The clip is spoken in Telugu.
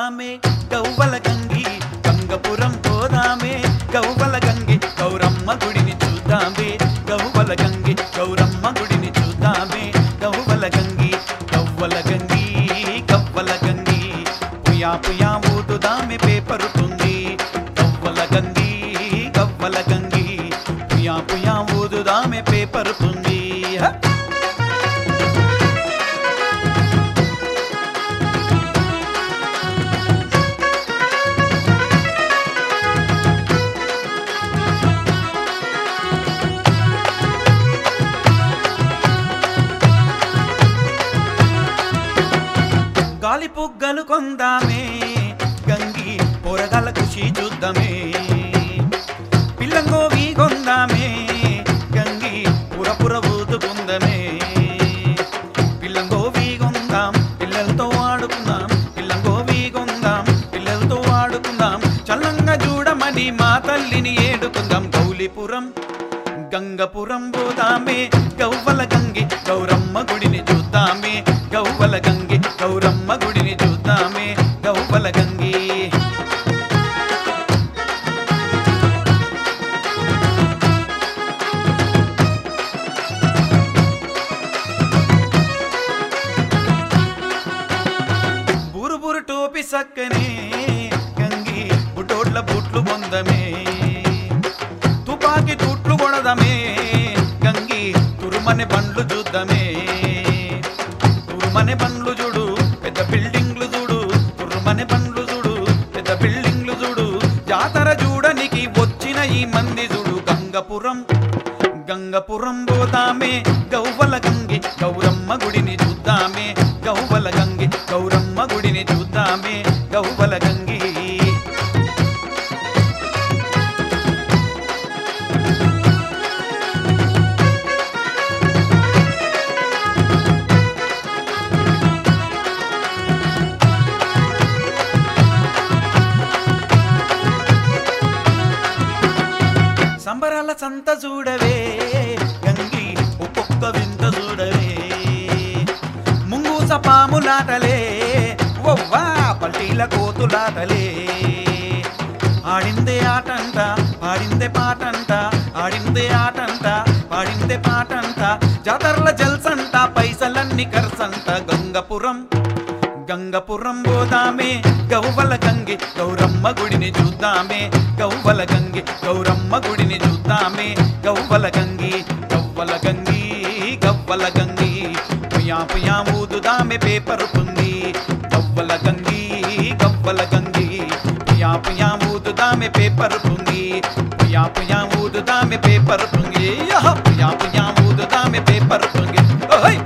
పోదామే గవ్వల గంగి గంగపురం పోదామే గవ్వల గంగి గౌరమ్మ గుడిని చూద్దామే గవ్వల గంగి గౌరమ్మ గుడిని చూద్దామే గవ్వల గంగి గవ్వల గంగి గవ్వల గంగి పుయా పుయా ఊదుదామె పేపరుతుంది గవ్వల గంగి గవ్వల గంగి పుయా పుయా ఊదుదామె పేపరుతుంది హ! గాలి పుగ్గలు కొందామే గంగి పొరగల ఖుషి చూద్దామే పిల్లంగోవి కొందామే గంగి పురపుర ఊదుకుందమే పిల్లంగోవి కొందాం పిల్లలతో ఆడుకుందాం పిల్లంగోవి కొందాం పిల్లలతో ఆడుకుందాం చల్లంగా చూడమని మా తల్లిని ఏడుకుందాం గౌలిపురం గంగపురం పోదామే గవ్వల గంగి గౌరమ్మ గుడిని చూద్దామే గవ్వల గంగి గౌరమ్మ గుడిని చూద్దామే గవ్వల గంగి బురు బురు టోపి సక్కనే గంగి బుటోడ్ల బుట్లు బొందమే తుపాకి తుట్లు కొడదమే గంగి తురుమనే బండ్లు చూద్దామే తురుమనే బండ్లు చూడు పెద్ద బిల్డింగ్లు చూడు తురుమనే బండ్లు చూడు పెద్ద బిల్డింగ్లు చూడు జాతర చూడనికి వచ్చిన ఈ మంది చూడు గంగపురం గంగపురం పోదామే గౌవల గంగి గౌరమ్మ గుడిని చూద్దామే గౌవల గంగి గౌరమ్మ గుడిని చూద్దామే గౌవల గంగి సంబరాల సంత చూడవే గంగి ఒక్కొక్క వింత చూడవే ముంగూస పాములాటలే ఒవ్వా పల్టీల కోతులాటలే ఆడిందే ఆటంట పాడిందే పాటంట ఆడిందే ఆటంట పాడిందే పాటంట జాతరల జల్సంట పైసలన్నీ ఖర్చంట గంగపురం గంగపురం పోదామే గౌవల గంగి గౌరమ్మ గుడిని చూద్దామే గౌవల గంగి గౌరమ్మ గుడిని చూద్దామే గౌవల గంగి గవ్వల గంగి గవ్వల గంగి పుయా పుయా ఊదుదామె పేపరుతుంది గవ్వల గంగి గవ్వల గంగి పుయా పుయా ఊదుదామె పేపరుతుంది పుయా పుయా ఊదుదామె పేపరుతుంది పుయా పుయా ఊదుదామె పేపరుతుంది ఓయ్